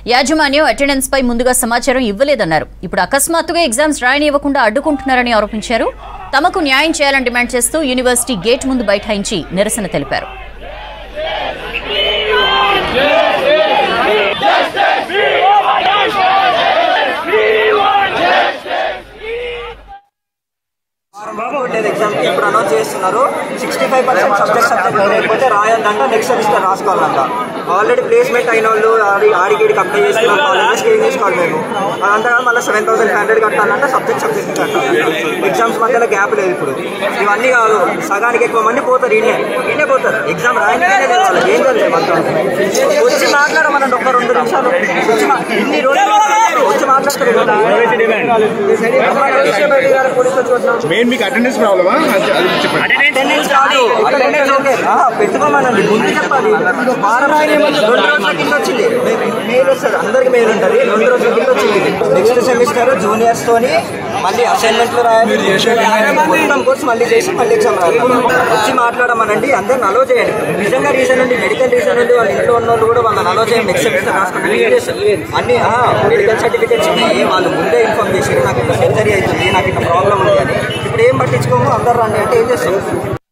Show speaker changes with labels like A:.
A: యాజమాన్యం అటెండెన్స్ పై ముందుగా సమాచారం ఇవ్వలేదన్నారు ఇప్పుడు అకస్మాత్తుగా ఎగ్జామ్స్ రాయనివ్వకుండా అడ్డుకుంటున్నారని ఆరోపించారు తమకు న్యాయం చేయాలని డిమాండ్ చేస్తూ యూనివర్సిటీ గేట్ ముందు బైఠాయించి నిరసన తెలిపారు
B: ఉండేది ఎగ్జామ్ ఇప్పుడు అనౌన్స్ చేస్తున్నారు sixty five percent subject subject లేకపోతే రాయొద్దంట నెక్స్ట్ సెమిస్టర్ రాసుకోవాలంట ఆల్రెడీ ప్లేస్మెంట్ అయిన వాళ్ళు ఆడి ఆడికి అప్లై చేసుకున్న కాలేజెస్కి ఏం చేసుకోవాలి మేము అదంతా కాదు మళ్ళీ సెవెన్ థౌసండ్ ఫైవ్ హండ్రెడ్ కట్టాలంటే సబ్జెక్ట్ సబ్జెక్ట్ కట్టాలి ఎగ్జామ్స్ మధ్యలో గ్యాప్ లేదు ఇప్పుడు ఇవన్నీ కాదు సగానికి ఎక్కువ మంది పోతారు ఈయనే ఈయనే పోతారు ఎగ్జామ్ రాయనికనే లేదు వాళ్ళకి ఏం తెలియదు మొత్తం వచ్చి మాట్లాడమనండి ఒక్క రెండు నిమిషాలు వచ్చి మా- ఇన్ని రోజులు వచ్చి మాట్లాడతారు పోలీసు వచ్చి కొట్టినా
C: మెయిన్ మీకు అటెండెన్స్ ప్రాబ్లమా అది అది చెప్పండి
B: అటెండెన్స్ కాదు అటెండెన్స్ ఓకే ఆ, పెట్టుకోమనండి ముందు చెప్పాలి వారం రెండు రోజుల కింద వచ్చింది మే- మెయిల్ వస్తుంది అందరికి మెయిల్ ఉంటుంది రెండు రోజుల కింద వచ్చింది నెక్స్ట్ సెమిస్టర్ జూనియర్స్ తోని మళ్ళీ అసైన్మెంట్లు రాయాలి మొత్తం కోర్స్ మళ్ళీ చేసి మళ్ళీ ఎగ్జామ్ రాయాలి వచ్చి మాట్లాడమనండి అందరిని అలో చేయండి నిజంగా రీజన్ ఉంది మెడికల్ రీజన్ ఉంది వాళ్ళ ఇంట్లో ఉన్న వాళ్ళు కూడా వాళ్ళని అలో చేయండి నెక్స్ట్ సెమిస్టర్ రాసుకోండి అన్ని మెడికల్ సర్టిఫికేట్స్ ఉన్నాయి వాళ్ళు ముందే ఇన్ఫార్మ్ చేసి నాకు ఇట్లా సర్జరీ అవుతుంది నాకు ఇట్లా ప్రాబ్లం ఉంది అని ఇప్పుడు ఏం పట్టించుకోము అందరు రండి అంటే ఏం చేస్తాం